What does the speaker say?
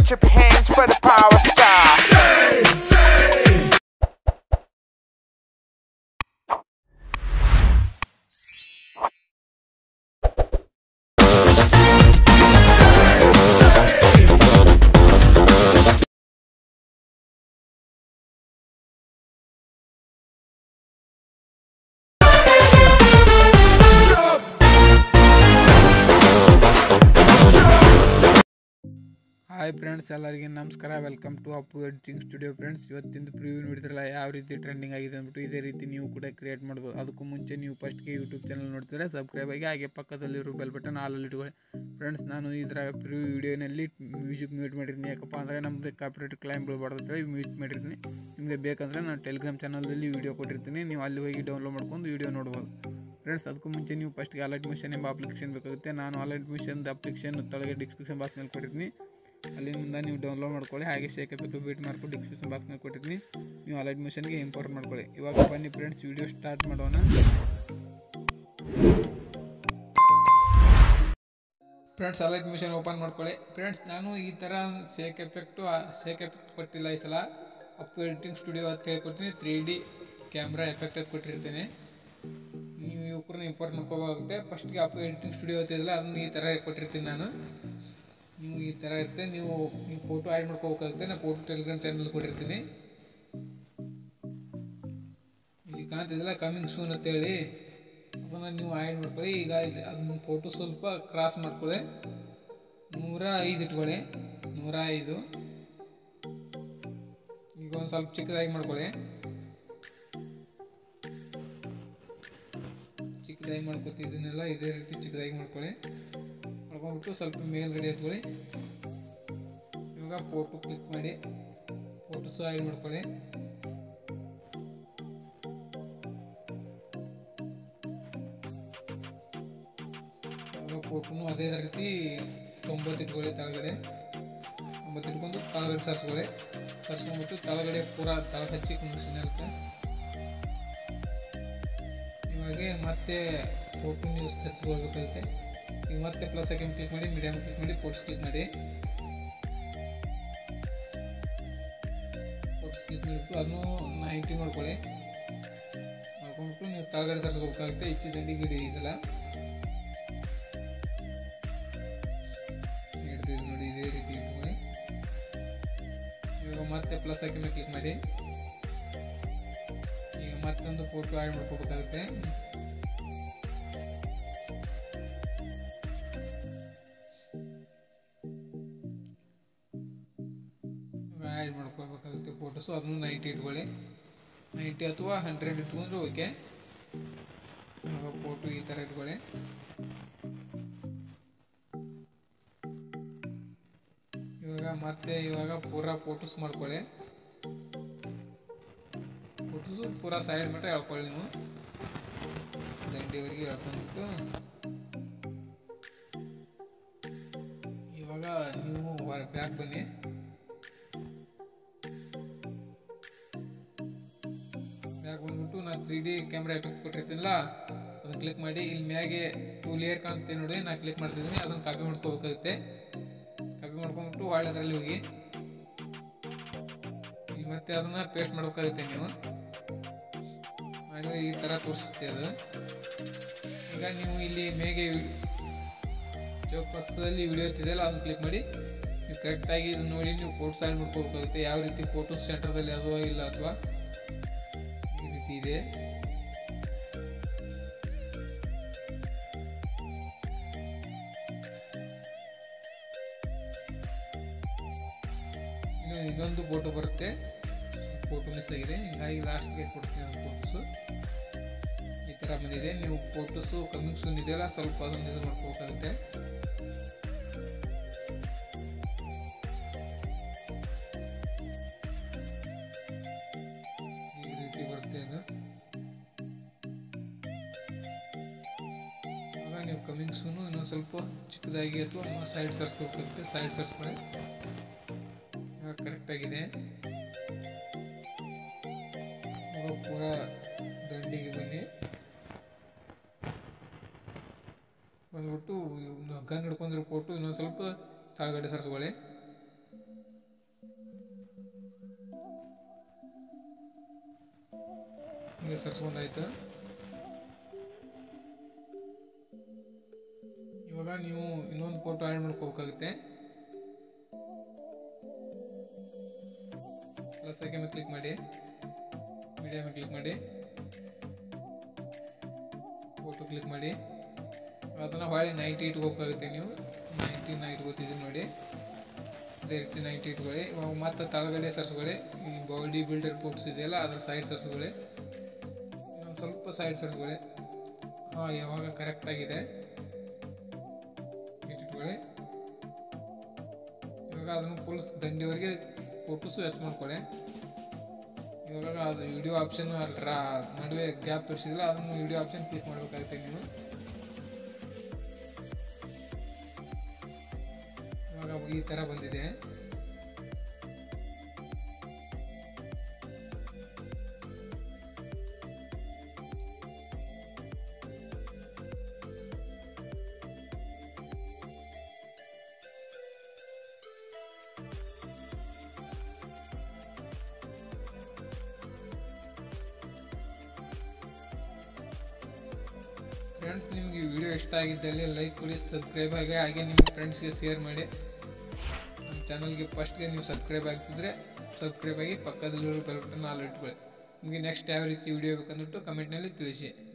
put your hands for the power star. Hi friends ಎಲ್ಲರಿಗೆ ನಮಸ್ಕಾರ welcome to Appu editing studio friends ಇವತ್ತಿಂದು preview ನೋಡ್ತಿರಲ್ಲ ಯಾವ ರೀತಿ ಟ್ರೆಂಡಿಂಗ್ ಆಗಿದೆ ಅಂದ್ಬಿಟ್ಟು ಇದೇ ರೀತಿ ನೀವು ಕೂಡ ಕ್ರಿಯೇಟ್ ಮಾಡ್ಬೋದು ಅದಕ್ಕೂ ಮುಂಚೆ ನೀವು ಫಸ್ಟ್ಗೆ ಯೂಟ್ಯೂಬ್ ಚಾನಲ್ ನೋಡ್ತಿದ್ರೆ ಸಬ್ಸ್ಕ್ರೈಬ್ ಆಗಿ ಹಾಗೆ ಪಕ್ಕದಲ್ಲಿರೋ ಬೆಲ್ ಬಟನ್ ಆಲಲ್ಲಿ ಇಟ್ಕೊಳ್ಳಿ ಫ್ರೆಂಡ್ಸ್ ನಾನು ಇದರ ಪ್ರಿವ್ಯೂ ವಿಡಿಯೋನಲ್ಲಿ ಮ್ಯೂಸಿಕ್ ಮ್ಯೂಟ್ ಮಾಡಿರ್ತೀನಿ ಯಾಕಪ್ಪ ಅಂದರೆ ನಮ್ಮದು ಕಾಪಿರೇಟ್ ಕ್ಲೈಮ್ ಬೀಳ್ಬಾರ್ದು ಮ್ಯೂಟ್ ಮಾಡಿರ್ತೀನಿ ನಿಮಗೆ ಬೇಕಂದರೆ ನಾನು ಟೆಲಿಗ್ರಾಮ್ ಚಾನಲಲ್ಲಿ ವೀಡಿಯೋ ಕೊಟ್ಟಿರ್ತೀನಿ ನೀವು ಅಲ್ಲಿ ಹೋಗಿ ಡೌನ್ಲೋಡ್ ಮಾಡ್ಕೊಂಡು ವೀಡಿಯೋ ನೋಡ್ಬೋದು ಫ್ರೆಂಡ್ಸ್ ಅದಕ್ಕೂ ಮುಂಚೆ ನೀವು ಫಸ್ಟ್ಗೆ ಅಲರ್ಟ್ ಮಿಷನ್ ಎಂಬ ಅಪ್ಲಿಕೇಶನ್ ಬೇಕಾಗುತ್ತೆ ನಾನು ಅಲರ್ಟ್ ಮಿಷನ್ದು ಅಪ್ಲಿಕೇಶನ್ ತಳಗೆ ಡಿಸ್ಕ್ರಿಪ್ಷನ್ ಬಾಕ್ಸ್ನಲ್ಲಿ ಕೊಟ್ಟಿರ್ತೀನಿ ಅಲ್ಲಿಂದ ನೀವು ಡೌನ್ಲೋಡ್ ಮಾಡ್ಕೊಳ್ಳಿ ಹಾಗೆ ಶೇಕ್ ಎಫೆಕ್ಟು ಬೀಟ್ ಮಾಡ್ಕೊಂಡು ಡಿಸ್ಕ್ರಿಪ್ಷನ್ ಬಾಕ್ಸ್ನಲ್ಲಿ ಕೊಟ್ಟಿರ್ತೀನಿ ನೀವು ಅಲರ್ಟ್ ಮಿಷನ್ಗೆ ಇಂಪೋರ್ಟ್ ಮಾಡ್ಕೊಳ್ಳಿ ಇವಾಗ ಬನ್ನಿ ಫ್ರೆಂಡ್ಸ್ ವಿಡಿಯೋ ಸ್ಟಾರ್ಟ್ ಮಾಡೋಣ ಫ್ರೆಂಡ್ಸ್ ಅಲರ್ಟ್ ಮಿಷನ್ ಓಪನ್ ಮಾಡ್ಕೊಳ್ಳಿ ಫ್ರೆಂಡ್ಸ್ ನಾನು ಈ ಥರ ಶೇಕ್ ಎಫೆಕ್ಟು ಶೇಕ್ ಎಫೆಕ್ಟ್ ಕೊಟ್ಟಿಲ್ಲ ಈ ಸಲ ಅಪ್ ಎಡಿಟಿಂಗ್ ಸ್ಟುಡಿಯೋ ಅಂತ ಹೇಳ್ಕೊಡ್ತೀನಿ ತ್ರೀ ಡಿ ಕ್ಯಾಮ್ರಾ ಎಫೆಕ್ಟ್ ಅದು ಕೊಟ್ಟಿರ್ತೀನಿ ನೀವು ಇವ್ರನ್ನ ಇಂಪೋರ್ಟ್ ಮಾಡ್ಕೋಬೇಕಾಗುತ್ತೆ ಫಸ್ಟ್ಗೆ ಅಪ್ ಎಡಿಟಿಂಗ್ ಸ್ಟುಡಿಯೋ ಅಂತಿಲ್ಲ ಅದನ್ನ ಈ ಥರ ಕೊಟ್ಟಿರ್ತೀನಿ ನಾನು ನೀವು ಈ ಥರ ಇರುತ್ತೆ ನೀವು ನೀವು ಫೋಟೋ ಆ್ಯಡ್ ಮಾಡ್ಕೋಬೇಕಾಗುತ್ತೆ ನಾನು ಫೋಟೋ ಟೆಲಿಗ್ರಾಮ್ ಚಾನಲ್ ಕೊಟ್ಟಿರ್ತೀನಿ ಇಲ್ಲಿ ಕಾಣ್ತಿದ್ದಿಲ್ಲ ಕಮಿಂಗ್ ಸೂನ್ ಅಂತೇಳಿ ಅದನ್ನು ನೀವು ಆ್ಯಡ್ ಮಾಡ್ಕೊಳ್ಳಿ ಈಗ ಇದು ಅದನ್ನ ಫೋಟೋ ಸ್ವಲ್ಪ ಕ್ರಾಸ್ ಮಾಡ್ಕೊಳ್ಳಿ ನೂರ ಐದು ಇಟ್ಕೊಳ್ಳಿ ನೂರ ಐದು ಈಗ ಒಂದು ಸ್ವಲ್ಪ ಚಿಕ್ಕದಾಗಿ ಮಾಡ್ಕೊಳ್ಳಿ ಚಿಕ್ಕದಾಗಿ ಮಾಡ್ಕೊತಿದ್ದೀನಲ್ಲ ಇದೇ ರೀತಿ ಚಿಕ್ಕದಾಗಿ ಮಾಡ್ಕೊಳ್ಳಿ ಮಾಡ್ಕೊಂಡ್ಬಿಟ್ಟು ಸ್ವಲ್ಪ ಮೇಲ್ಗಡೆ ಎತ್ಕೊಳ್ಳಿ ಇವಾಗ ಫೋಟೋ ಕ್ಲಿಕ್ ಮಾಡಿ ಫೋಟೋಸು ಆ್ಯಡ್ ಮಾಡ್ಕೊಳ್ಳಿ ಇವಾಗ ಫೋಟೋನು ಅದೇ ರೀತಿ ತೊಂಬತ್ತು ಇಟ್ಕೊಳ್ಳಿ ಕೆಳಗಡೆ ತೊಂಬತ್ತು ಇಟ್ಕೊಂಡು ಕೆಳಗಡೆ ಸರ್ಸ್ಕೊಳ್ಳಿ ಸರ್ಸ್ಕೊಂಡ್ಬಿಟ್ಟು ಕೆಳಗಡೆ ಪೂರ ತಳ ಹಚ್ಚಿ ಕುಂಡಿಸ್ತೀನಿ ಇರುತ್ತೆ ಇವಾಗೆ ಮತ್ತೆ ಫೋಟೋ ನೀವು ಸರ್ಚ್ಕೊಳ್ಬೇಕಾಗುತ್ತೆ ಈಗ ಮತ್ತೆ ಪ್ಲಸ್ ಐಕನ್ ಕ್ಲಿಕ್ ಮಾಡಿ ಮೀಡಿಯಮ್ ಕ್ಲಿಕ್ ಮಾಡಿ ಫೋಟೋಸ್ ಕ್ಲಿಕ್ ಮಾಡಿ ಫೋಟೋಸ್ ಕ್ಲಿಕ್ ಮಾಡಿಬಿಟ್ಟು ಅದನ್ನು ನೈಂಟಿ ಮಾಡ್ಕೊಳ್ಳಿ ಮಾಡ್ಕೊಂಡ್ಬಿಟ್ಟು ನೀವು ತಳಗಡೆ ಸರ್ಸ್ಕೋಬೇಕಾಗುತ್ತೆ ಇಚ್ಚಿ ದಂಡಿ ಗಿಡಿ ಈ ಸಲ ಹಿಡ್ದಿದ್ದು ನೋಡಿ ಇದೇ ರೀತಿ ಇಟ್ಕೊಳ್ಳಿ ಇವಾಗ ಮತ್ತೆ ಪ್ಲಸ್ ಐಕನ್ ಕ್ಲಿಕ್ ಮಾಡಿ ಈಗ ಮತ್ತೊಂದು ಫೋಟೋ ಆ್ಯಡ್ ಮಾಡ್ಕೋಬೇಕಾಗುತ್ತೆ ಆ್ಯಡ್ ಮಾಡ್ಕೋಬೇಕಾಗುತ್ತೆ ಫೋಟೋಸು ಅದನ್ನು ನೈಂಟಿ ಇಟ್ಕೊಳ್ಳಿ ನೈಂಟಿ ಅಥವಾ ಹಂಡ್ರೆಡ್ ಇಟ್ಕೊಂಡ್ರೆ ಓಕೆ ಇವಾಗ ಫೋಟೋ ಈ ಥರ ಇಟ್ಕೊಳ್ಳಿ ಇವಾಗ ಮತ್ತೆ ಇವಾಗ ಪೂರಾ ಫೋಟೋಸ್ ಮಾಡ್ಕೊಳ್ಳಿ ಫೋಟೋಸು ಪೂರಾ ಸೈಡ್ ಮಟ್ಟ ಹೇಳ್ಕೊಳ್ಳಿ ನೀವು ದಂಡಿವರೆಗೆ ಹೇಳ್ಕೊಂಡ್ಬಿಟ್ಟು ಇವಾಗ ನೀವು ಬ್ಯಾಕ್ ಬನ್ನಿ ಬ್ಯಾಕ್ ಬಂದ್ಬಿಟ್ಟು ನಾನು ತ್ರೀ ಡಿ ಕ್ಯಾಮ್ರಾ ಎಫೆಕ್ಟ್ ಕೊಟ್ಟಿರ್ತೀನಲ್ಲ ಅದನ್ನು ಕ್ಲಿಕ್ ಮಾಡಿ ಇಲ್ಲಿ ಮ್ಯಾಗೆ ಟೂ ಲೇಯರ್ ಕಾಣ್ತೆ ನೋಡಿ ನಾನು ಕ್ಲಿಕ್ ಮಾಡ್ತಿದ್ದೀನಿ ಅದನ್ನು ಕಾಪಿ ಮಾಡ್ಕೋಬೇಕಾಗುತ್ತೆ ಕಾಪಿ ಮಾಡ್ಕೊಂಡ್ಬಿಟ್ಟು ಒಳ್ಳೆ ಅದರಲ್ಲಿ ಹೋಗಿ ಇಲ್ಲಿ ಮತ್ತೆ ಅದನ್ನು ಪೇಸ್ಟ್ ಮಾಡ್ಬೇಕಾಗುತ್ತೆ ನೀವು ಮಾಡಿ ಈ ಥರ ತೋರಿಸುತ್ತೆ ಅದು ಈಗ ನೀವು ಇಲ್ಲಿ ಮೇಗೆ ಚೌಕಸದಲ್ಲಿ ವಿಡಿಯೋ ಇರ್ತಿದೆಯಲ್ಲ ಅದನ್ನು ಕ್ಲಿಕ್ ಮಾಡಿ ನೀವು ಕರೆಕ್ಟಾಗಿ ಇದನ್ನು ನೋಡಿ ನೀವು ಫೋಟೋಸ್ ಆ್ಯಡ್ ಮಾಡ್ಕೋಬೇಕಾಗುತ್ತೆ ಯಾವ ರೀತಿ ಫೋಟೋಸ್ ಸೆಂಟರ್ದಲ್ಲಿ ಅಥವಾ ಇಲ್ಲ ಅಥವಾ ಈ ರೀತಿ ಇದೆ ಇನ್ನು ಇನ್ನೊಂದು ಫೋಟೋ ಬರುತ್ತೆ ಫೋಟೋ ಮಿಸ್ ಆಗಿದೆ ಹಿಂಗಾಗಿ ಲಾಸ್ಟ್ಗೆ ಕೊಡ್ತೀನಿ ಅದು ಫೋಟೋಸು ಈ ಥರ ಬಂದಿದೆ ನೀವು ಫೋಟೋಸು ಕಮ್ಮಿಂಗ್ ಸೂನ್ ಇದೆಯಲ್ಲ ಸ್ವಲ್ಪ ಅದನ್ನು ಇದು ಮಾಡ್ಕೋಬೇಕಾಗುತ್ತೆ ಈ ರೀತಿ ಬರುತ್ತೆ ಅದು ಆಗ ನೀವು ಕಮ್ಮಿಂಗ್ ಸೂನು ಇನ್ನೊಂದು ಸ್ವಲ್ಪ ಚಿಕ್ಕದಾಗಿ ಅಥವಾ ಸೈಡ್ ಸರ್ಸ್ಕೋಬೇಕಾಗುತ್ತೆ ಸೈಡ್ ಸರ್ಸ್ಕೊಳ್ಳಿ ಇವಾಗ ಕರೆಕ್ಟಾಗಿದೆ ಇವಾಗ ಪೂರ ದಂಡಿಗೆ ಬನ್ನಿ ಬಂದ್ಬಿಟ್ಟು ಗನ್ ಹಿಡ್ಕೊಂಡಿರೋ ಫೋಟೋ ಇನ್ನೊಂದು ಸ್ವಲ್ಪ ಕೆಳಗಡೆ ಸರ್ಸ್ಕೊಳ್ಳಿ ಕೆಳಗೆ ಸರ್ಸ್ಕೊಂಡಾಯ್ತು ಇವಾಗ ನೀವು ಇನ್ನೊಂದು ಫೋಟೋ ಆ್ಯಡ್ ಮಾಡ್ಕೋಬೇಕಾಗುತ್ತೆ ಪ್ಲಸ್ ಮೇಲೆ ಕ್ಲಿಕ್ ಮಾಡಿ ಮೀಡಿಯಾ ಮೇಲೆ ಕ್ಲಿಕ್ ಮಾಡಿ ಫೋಟೋ ಕ್ಲಿಕ್ ಮಾಡಿ ಅದನ್ನು ಹೊಳೆ ನೈಂಟಿ ಇಟ್ಕೋಬೇಕಾಗುತ್ತೆ ನೀವು ನೈಂಟಿ ನೈಟ್ ಗೊತ್ತಿದ್ದೀವಿ ನೋಡಿ ಅದೇ ರೀತಿ ನೈಂಟಿ ಇಟ್ಕೊಳ್ಳಿ ಇವಾಗ ಮತ್ತೆ ತಳಗಡೆ ಸರ್ಸ್ಕೊಳ್ಳಿ ಈ ಬಾಡಿ ಬಿಲ್ಡರ್ ಫೋಟೋಸ್ ಇದೆಯಲ್ಲ ಅದ್ರ ಸೈಡ್ ಸರ್ಸ್ಕೊಳ್ಳಿ ಇನ್ನೊಂದು ಸ್ವಲ್ಪ ಸೈಡ್ ಸರ್ಸ್ಕೊಳ್ಳಿ ಹಾಂ ಯಾವಾಗ ಕರೆಕ್ಟಾಗಿದೆ ಇಟ್ಕೊಳ್ಳಿ ಇವಾಗ ಅದನ್ನು ಫುಲ್ ದಂಡಿವರೆಗೆ ಫೋಟೋಸು ಎಚ್ ಮಾಡ್ಕೊಳ್ಳಿ ಇವಾಗ ಅದು ವಿಡಿಯೋ ಆಪ್ಷನ್ ಅಲ್ರ ನಡುವೆ ಗ್ಯಾಪ್ ತೋರಿಸಿದ್ರೆ ಅದನ್ನು ವಿಡಿಯೋ ಆಪ್ಷನ್ ಕ್ಲಿಕ್ ಮಾಡಬೇಕಾಗುತ್ತೆ ನೀವು ಇವಾಗ ಈ ಥರ ಬಂದಿದೆ ಫ್ರೆಂಡ್ಸ್ ನಿಮಗೆ ಈ ವಿಡಿಯೋ ಇಷ್ಟ ಆಗಿದ್ದಲ್ಲಿ ಲೈಕ್ ಕೊಡಿ ಸಬ್ಸ್ಕ್ರೈಬ್ ಆಗಿ ಹಾಗೆ ನಿಮ್ಮ ಫ್ರೆಂಡ್ಸ್ಗೆ ಶೇರ್ ಮಾಡಿ ನಮ್ಮ ಚಾನಲ್ಗೆ ಫಸ್ಟ್ಗೆ ನೀವು ಸಬ್ಸ್ಕ್ರೈಬ್ ಆಗ್ತಿದ್ರೆ ಸಬ್ಸ್ಕ್ರೈಬ್ ಆಗಿ ಪಕ್ಕದಲ್ಲಿರೋ ಬೆಲ್ ಬಟನ್ ಆಲ್ ಇಟ್ಕೊಳ್ಳಿ ನಿಮಗೆ ನೆಕ್ಸ್ಟ್ ಯಾವ ರೀತಿ ವಿಡಿಯೋ ಬೇಕಂದ್ಬಿಟ್ಟು ಕಮೆಂಟ್ನಲ್ಲಿ ತಿಳಿಸಿ